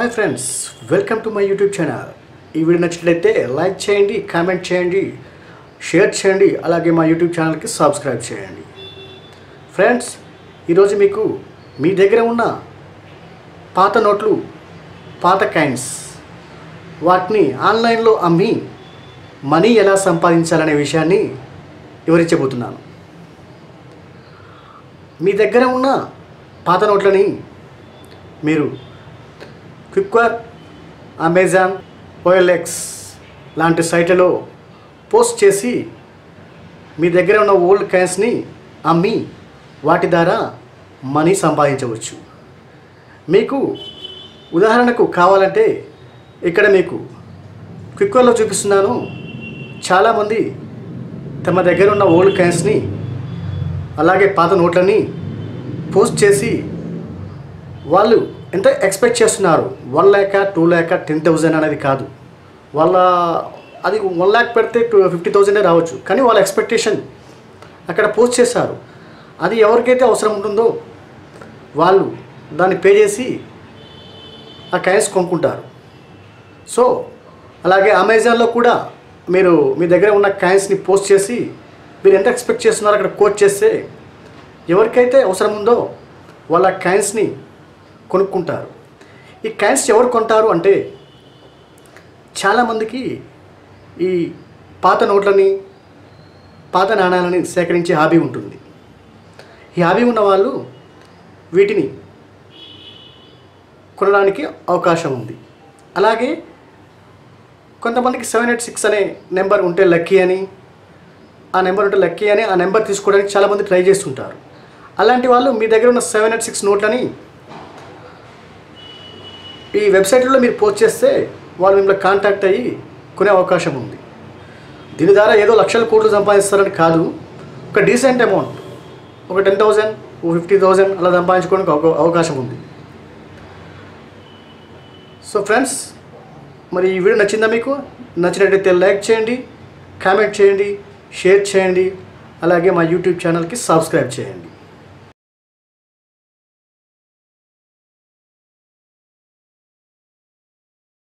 hi friends welcome to my YouTube channel ఈ video నచ్చినట్లయితే like చేయండి కామెంట్ చేయండి షేర్ చేయండి అలాగే మా యూట్యూబ్ ఛానల్కి సబ్స్క్రైబ్ చేయండి ఫ్రెండ్స్ ఈరోజు మీకు మీ దగ్గర ఉన్న పాత నోట్లు పాత కాయిన్స్ వాటిని ఆన్లైన్లో అమ్మి మనీ ఎలా సంపాదించాలనే విషయాన్ని వివరించబోతున్నాను మీ దగ్గర ఉన్న పాత నోట్లని మీరు క్విక్వర్ అమెజాన్ ఓఎల్ఎక్స్ లాంటి సైట్లలో పోస్ట్ చేసి మీ దగ్గర ఉన్న ఓల్డ్ కాయిన్స్ని అమ్మి వాటి ద్వారా మనీ సంపాదించవచ్చు మీకు ఉదాహరణకు కావాలంటే ఇక్కడ మీకు క్విక్వర్లో చూపిస్తున్నాను చాలామంది తమ దగ్గర ఉన్న ఓల్డ్ కాయిన్స్ని అలాగే పాత నోట్లని పోస్ట్ చేసి వాళ్ళు ఎంత ఎక్స్పెక్ట్ చేస్తున్నారు one lakh two lakh ten thousand అనేది కాదు వాళ్ళ అది వన్ ల్యాక్ పెడితే టూ ఫిఫ్టీ థౌజండే రావచ్చు కానీ వాళ్ళ ఎక్స్పెక్టేషన్ అక్కడ పోస్ట్ చేశారు అది ఎవరికైతే అవసరం ఉంటుందో వాళ్ళు దాన్ని పే చేసి ఆ కాయిన్స్ కొనుక్కుంటారు సో అలాగే అమెజాన్లో కూడా మీరు మీ దగ్గర ఉన్న కాయిన్స్ని పోస్ట్ చేసి మీరు ఎంత ఎక్స్పెక్ట్ చేస్తున్నారో అక్కడ కోట్ చేస్తే ఎవరికైతే అవసరం ఉందో వాళ్ళ కాయిన్స్ని కొనుక్కుంటారు ఈ కాయిన్స్ ఎవరు కొంటారు అంటే చాలామందికి ఈ పాత నోట్లని పాత నాణాలని సేకరించే హాబీ ఉంటుంది ఈ హాబీ ఉన్న వాళ్ళు వీటిని కొనడానికి అవకాశం ఉంది అలాగే కొంతమందికి సెవెన్ ఎయిట్ సిక్స్ అనే నెంబర్ ఉంటే లక్కీ అని ఆ నెంబర్ ఉంటే లక్కీ అని ఆ నెంబర్ తీసుకోవడానికి చాలామంది ట్రై చేస్తుంటారు అలాంటి వాళ్ళు మీ దగ్గర ఉన్న సెవెన్ ఎయిట్ సిక్స్ నోట్లని ఈ వెబ్సైట్లో మీరు పోస్ట్ చేస్తే వాళ్ళు మిమ్మల్ని కాంటాక్ట్ అయ్యి కొనే అవకాశం ఉంది దీని ద్వారా ఏదో లక్షల కోట్లు సంపాదిస్తారని కాదు ఒక డీసెంట్ అమౌంట్ ఒక టెన్ థౌజండ్ ఒక ఫిఫ్టీ థౌజండ్ అలా సంపాదించుకోవడానికి అవ- అవకాశం ఉంది సో ఫ్రెండ్స్ మరి ఈ వీడియో నచ్చిందా మీకు నచ్చినట్టయితే లైక్ చేయండి కామెంట్ చేయండి షేర్ చేయండి అలాగే మా యూట్యూబ్ ఛానల్కి సబ్స్క్రైబ్ చేయండి